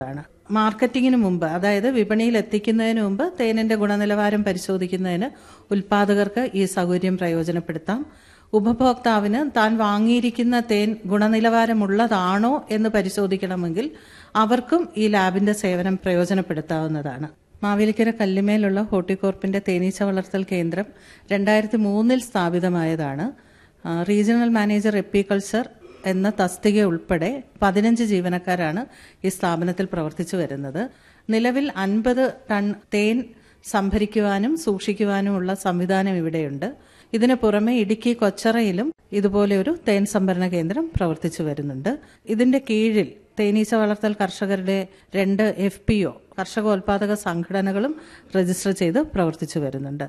ആണ് മാർക്കറ്റിങ്ങിന് മുമ്പ് അതായത് വിപണിയിൽ എത്തിക്കുന്നതിന് മുമ്പ് തേനിന്റെ ഗുണനിലവാരം പരിശോധിക്കുന്നതിന് ഉൽപാദകർക്ക് ഈ സൗകര്യം പ്രയോജനപ്പെടുത്താം ഉപഭോക്താവിന് താൻ വാങ്ങിയിരിക്കുന്ന തേൻ ഗുണനിലവാരമുള്ളതാണോ എന്ന് പരിശോധിക്കണമെങ്കിൽ അവർക്കും ഈ ലാബിന്റെ സേവനം പ്രയോജനപ്പെടുത്താവുന്നതാണ് മാവേലിക്കര കല്ലുമേലുള്ള ഹോർട്ടികോർപ്പിന്റെ തേനീച്ച വളർത്തൽ കേന്ദ്രം രണ്ടായിരത്തി മൂന്നിൽ സ്ഥാപിതമായതാണ് ആ, റീജിയണൽ മാനേജർ എപ്പിക്കൾച്ചർ എന്ന തസ്തിക ഉൾപ്പെടെ പതിനഞ്ച് ജീവനക്കാരാണ് ഈ സ്ഥാപനത്തിൽ പ്രവർത്തിച്ചു വരുന്നത് നിലവിൽ അൻപത് ടൺ തേൻ സംഭരിക്കുവാനും സൂക്ഷിക്കുവാനുമുള്ള സംവിധാനം ഇവിടെയുണ്ട് ഇതിനു പുറമെ ഇടുക്കി കൊച്ചറയിലും ഇതുപോലെ ഒരു തേൻ സംഭരണ കേന്ദ്രം പ്രവർത്തിച്ചു വരുന്നുണ്ട് ഇതിന്റെ കീഴിൽ തേനീച്ച വളർത്തൽ കർഷകരുടെ രണ്ട് എഫ് പി ഒ കർഷകോൽപാദക സംഘടനകളും രജിസ്റ്റർ ചെയ്ത് പ്രവർത്തിച്ചു വരുന്നുണ്ട്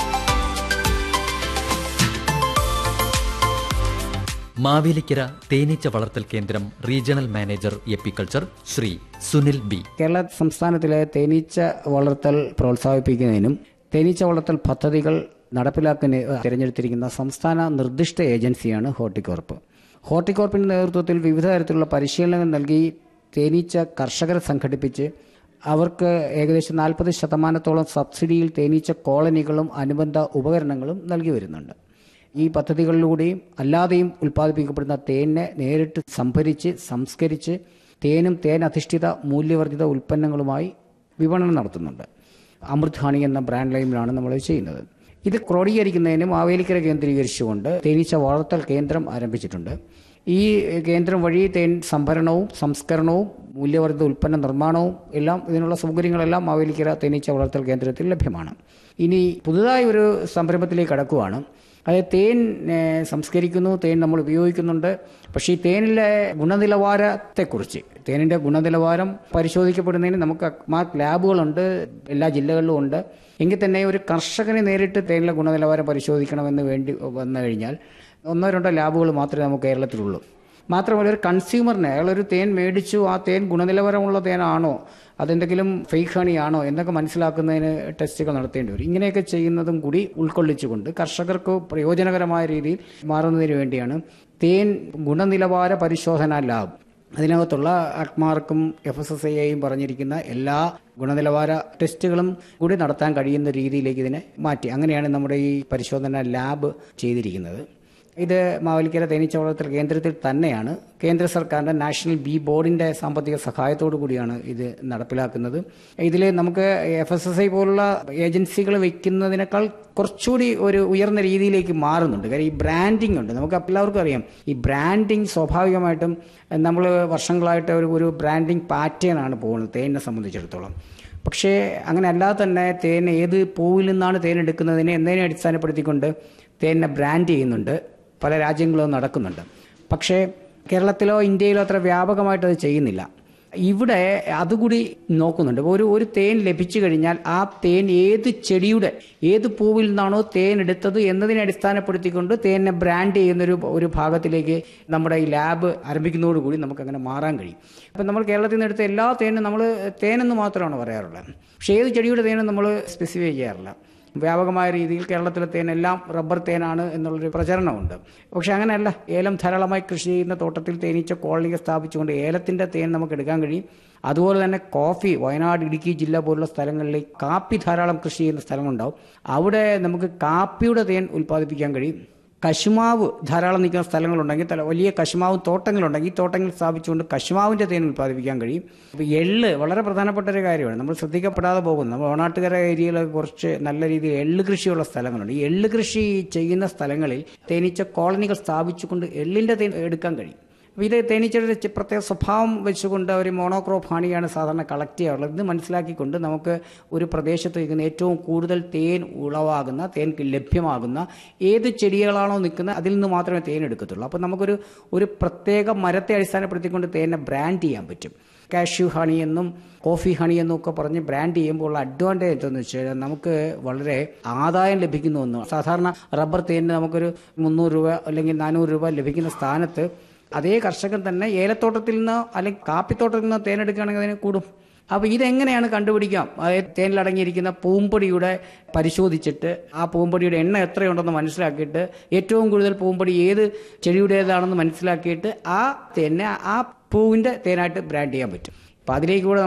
മാവേലിക്കര തേനീച്ച വളർത്തൽ കേന്ദ്രം regional manager apiculture Shri Sunil B Kerala സംസ്ഥാനത്തിലെ തേനീച്ച വളർത്തൽ പ്രോത്സാഹിപ്പിക്കുന്നതിനും തേനീച്ച വളർത്തൽ പദ്ധതികൾ നടപ്പിലാക്കുന്നതിന് തിരഞ്ഞെടുത്തിരിക്കുന്ന സംസ്ഥാന നിർദ്ദിഷ്ട ഏജൻസിയാണ് ഹോർട്ടികോർപ്പ് ഹോർട്ടികോർപ്പിന്റെ നേതൃത്വത്തിൽ വിവിധ തരത്തിലുള്ള പരിശീലനങ്ങൾ നൽകി തേനീച്ച കർഷകരെ സംഘടിപ്പിച്ച് അവർക്ക് ഏകദേശം നാൽപ്പത് ശതമാനത്തോളം സബ്സിഡിയിൽ തേനീച്ച കോളനികളും അനുബന്ധ ഉപകരണങ്ങളും നൽകി വരുന്നുണ്ട് ഈ പദ്ധതികളിലൂടെയും അല്ലാതെയും ഉൽപ്പാദിപ്പിക്കപ്പെടുന്ന തേനിനെ നേരിട്ട് സംഭരിച്ച് സംസ്കരിച്ച് തേനും തേൻ അധിഷ്ഠിത മൂല്യവർദ്ധിത ഉൽപ്പന്നങ്ങളുമായി വിപണനം നടത്തുന്നുണ്ട് അമൃത് ഹണി എന്ന ബ്രാൻഡ് ലൈനിലാണ് നമ്മൾ ഇത് ചെയ്യുന്നത് ഇത് ക്രോഡീകരിക്കുന്നതിന് മാവേലിക്കര കേന്ദ്രീകരിച്ചുകൊണ്ട് തേനീച്ച വളർത്തൽ കേന്ദ്രം ആരംഭിച്ചിട്ടുണ്ട് ഈ കേന്ദ്രം വഴി തേൻ സംഭരണവും സംസ്കരണവും മൂല്യവർദ്ധിത ഉൽപ്പന്ന നിർമ്മാണവും എല്ലാം ഇതിനുള്ള സൗകര്യങ്ങളെല്ലാം മാവേലിക്കര തേനീച്ച വളർത്തൽ കേന്ദ്രത്തിൽ ലഭ്യമാണ് ഇനി പുതുതായി ഒരു സംരംഭത്തിലേക്ക് കടക്കുവാണ് അതായത് തേൻ ഏഹ്, സംസ്കരിക്കുന്നു തേൻ നമ്മൾ ഉപയോഗിക്കുന്നുണ്ട് പക്ഷേ ഈ തേനിലെ ഗുണനിലവാരത്തെക്കുറിച്ച് തേനിൻ്റെ ഗുണനിലവാരം പരിശോധിക്കപ്പെടുന്നതിന് നമുക്ക് അക്മാർക്ക് ലാബുകളുണ്ട് എല്ലാ ജില്ലകളിലും ഉണ്ട് എങ്കിൽ തന്നെ ഒരു കർഷകനെ നേരിട്ട് തേനിലെ ഗുണനിലവാരം പരിശോധിക്കണമെന്ന് വേണ്ടി വന്നു കഴിഞ്ഞാൽ ഒന്നോ രണ്ടോ ലാബുകൾ മാത്രമേ നമുക്ക് കേരളത്തിലുള്ളൂ മാത്രമല്ല ഒരു കൺസ്യൂമറിന് അയാളൊരു തേൻ മേടിച്ചു ആ തേൻ ഗുണനിലവാരമുള്ള തേനാണോ അതെന്തെങ്കിലും ഫേക്ക് ഹണിയാണോ എന്നൊക്കെ മനസ്സിലാക്കുന്നതിന് ടെസ്റ്റുകൾ നടത്തേണ്ടി വരും ഇങ്ങനെയൊക്കെ ചെയ്യുന്നതും കൂടി ഉൾക്കൊള്ളിച്ചുകൊണ്ട് കർഷകർക്ക് പ്രയോജനകരമായ രീതിയിൽ മാറുന്നതിന് വേണ്ടിയാണ് തേൻ ഗുണനിലവാര പരിശോധന ലാബ് അതിനകത്തുള്ള അക്മാർക്കും എഫ് എസ് എസ് ഐയും പറഞ്ഞിരിക്കുന്ന എല്ലാ ഗുണനിലവാര ടെസ്റ്റുകളും കൂടി നടത്താൻ കഴിയുന്ന രീതിയിലേക്ക് ഇതിനെ മാറ്റി അങ്ങനെയാണ് നമ്മുടെ ഈ പരിശോധന ലാബ് ചെയ്തിരിക്കുന്നത് ഇത് മാവലിക്കര തേനീച്ച വളർത്തൽ കേന്ദ്രത്തിൽ തന്നെയാണ് കേന്ദ്ര സർക്കാരിൻ്റെ നാഷണൽ ബി ബോർഡിൻ്റെ സാമ്പത്തിക സഹായത്തോടു കൂടിയാണ് ഇത് നടപ്പിലാക്കുന്നത് ഇതിൽ നമുക്ക് എഫ് എസ് എസ് ഐ പോലുള്ള ഏജൻസികൾ വയ്ക്കുന്നതിനേക്കാൾ കുറച്ചുകൂടി ഒരു ഉയർന്ന രീതിയിലേക്ക് മാറുന്നുണ്ട് കാര്യം ഈ ബ്രാൻഡിംഗ് ഉണ്ട് നമുക്ക് എല്ലാവർക്കും അറിയാം ഈ ബ്രാൻഡിങ് സ്വാഭാവികമായിട്ടും നമ്മൾ വർഷങ്ങളായിട്ട് ഒരു ഒരു ബ്രാൻഡിങ് പാറ്റേൺ ആണ് പോകുന്നത് തേനിനെ സംബന്ധിച്ചിടത്തോളം പക്ഷേ അങ്ങനെ അല്ലാതെ തന്നെ തേൻ ഏത് പൂവിൽ നിന്നാണ് തേൻ എടുക്കുന്നതിനെ എന്നതിനെ അടിസ്ഥാനപ്പെടുത്തിക്കൊണ്ട് തേനിനെ ബ്രാൻഡ് ചെയ്യുന്നുണ്ട് പല രാജ്യങ്ങളും നടക്കുന്നുണ്ട് പക്ഷേ കേരളത്തിലോ ഇന്ത്യയിലോ അത്ര വ്യാപകമായിട്ട് അത് ചെയ്യുന്നില്ല ഇവിടെ അതുകൂടി നോക്കുന്നുണ്ട് ഇപ്പോൾ ഒരു ഒരു തേൻ ലഭിച്ചു കഴിഞ്ഞാൽ ആ തേൻ ഏത് ചെടിയുടെ ഏത് പൂവിൽ നിന്നാണോ തേൻ എടുത്തത് എന്നതിനെ അടിസ്ഥാനപ്പെടുത്തിക്കൊണ്ട് തേനിനെ ബ്രാൻഡ് ചെയ്യുന്ന ഒരു ഒരു ഭാഗത്തിലേക്ക് നമ്മുടെ ഈ ലാബ് ആരംഭിക്കുന്നതോടുകൂടി നമുക്ക് അങ്ങനെ മാറാൻ കഴിയും അപ്പം നമ്മൾ കേരളത്തിൽ നിന്ന് എടുത്ത എല്ലാ തേനും നമ്മൾ തേനെന്ന് മാത്രമാണ് പറയാറുള്ളത് പക്ഷേ ഏത് ചെടിയുടെ തേനും നമ്മൾ സ്പെസിഫൈ ചെയ്യാറില്ല വ്യാപകമായ രീതിയിൽ കേരളത്തിലെ തേനെല്ലാം റബ്ബർ തേനാണ് എന്നുള്ളൊരു പ്രചരണമുണ്ട് പക്ഷെ അങ്ങനെയല്ല ഏലം ധാരാളമായി കൃഷി ചെയ്യുന്ന തോട്ടത്തിൽ തേനീച്ച കോളനികൾ സ്ഥാപിച്ചുകൊണ്ട് ഏലത്തിൻ്റെ തേൻ നമുക്ക് എടുക്കാൻ കഴിയും അതുപോലെ തന്നെ കോഫി വയനാട് ഇടുക്കി ജില്ല പോലുള്ള സ്ഥലങ്ങളിൽ കാപ്പി ധാരാളം കൃഷി ചെയ്യുന്ന സ്ഥലങ്ങളുണ്ടാവും അവിടെ നമുക്ക് കാപ്പിയുടെ തേൻ ഉൽപ്പാദിപ്പിക്കാൻ കഴിയും കശുമാവ് ധാരാളം നിൽക്കുന്ന സ്ഥലങ്ങളുണ്ടെങ്കിൽ തല വലിയ കശുമാവ് തോട്ടങ്ങളുണ്ടെങ്കിൽ ഈ തോട്ടങ്ങൾ സ്ഥാപിച്ചുകൊണ്ട് കശുമാവിൻ്റെ തേൻ ഉൽപ്പാദിപ്പിക്കാൻ കഴിയും അപ്പോൾ എള്ള് വളരെ പ്രധാനപ്പെട്ട ഒരു കാര്യമാണ് നമ്മൾ ശ്രദ്ധിക്കപ്പെടാതെ പോകുന്നു നമ്മൾ ഓണാട്ടുകര ഏരിയയിലൊക്കെ കുറച്ച് നല്ല രീതിയിൽ എള്ള് കൃഷിയുള്ള സ്ഥലങ്ങളുണ്ട് ഈ എള്ള് കൃഷി ചെയ്യുന്ന സ്ഥലങ്ങളിൽ തേനീച്ച കോളനികൾ സ്ഥാപിച്ചുകൊണ്ട് എള്ളിൻ്റെ തേൻ എടുക്കാൻ കഴിയും അപ്പോൾ ഇത് തേനീച്ചയുടെ ചെ- പ്രത്യേക സ്വഭാവം വെച്ചുകൊണ്ട് ഒരു മോണോക്രോപ്പ് ഹണിയാണ് സാധാരണ കളക്ട് ചെയ്യാറുള്ളത് ഇത് മനസ്സിലാക്കിക്കൊണ്ട് നമുക്ക് ഒരു പ്രദേശത്ത് നിൽക്കുന്ന ഏറ്റവും കൂടുതൽ തേൻ ഉളവാകുന്ന തേൻ ലഭ്യമാകുന്ന ഏത് ചെടികളാണോ നിൽക്കുന്നത് അതിൽ നിന്ന് മാത്രമേ തേൻ എടുക്കത്തുള്ളൂ അപ്പോൾ നമുക്കൊരു ഒരു പ്രത്യേക മരത്തെ അടിസ്ഥാനപ്പെടുത്തിക്കൊണ്ട് തേനെ ബ്രാൻഡ് ചെയ്യാൻ പറ്റും കാഷ്യൂ ഹണി എന്നും കോഫി ഹണി എന്നും ഒക്കെ പറഞ്ഞ് ബ്രാൻഡ് ചെയ്യുമ്പോൾ ഉള്ള അഡ്വാൻറ്റേജ് എന്താണെന്ന് വെച്ച് കഴിഞ്ഞാൽ നമുക്ക് വളരെ ആദായം ലഭിക്കുന്ന ഒന്ന് സാധാരണ റബ്ബർ തേനിന് നമുക്കൊരു മുന്നൂറ് രൂപ അല്ലെങ്കിൽ നാനൂറ് രൂപ ലഭിക്കുന്ന സ്ഥാനത്ത് അതേ കർഷകൻ തന്നെ ഏലത്തോട്ടത്തിൽ നിന്ന് അല്ലെങ്കിൽ കാപ്പിത്തോട്ടത്തിൽ നിന്ന് തേനെടുക്കുകയാണെങ്കിൽ അതിന് കൂടും അപ്പോൾ ഇതെങ്ങനെയാണ് കണ്ടുപിടിക്കാം അതായത് തേനിലടങ്ങിയിരിക്കുന്ന പൂമ്പൊടിയുടെ പരിശോധിച്ചിട്ട് ആ പൂമ്പൊടിയുടെ എണ്ണ എത്രയുണ്ടെന്ന് മനസ്സിലാക്കിയിട്ട് ഏറ്റവും കൂടുതൽ പൂമ്പൊടി ഏത് ചെടിയുടേതാണെന്ന് മനസ്സിലാക്കിയിട്ട് ആ തേനെ ആ പൂവിൻ്റെ തേനായിട്ട് ബ്രാൻഡ് ചെയ്യാൻ പറ്റും അപ്പോൾ അതിലേക്ക് കൂടെ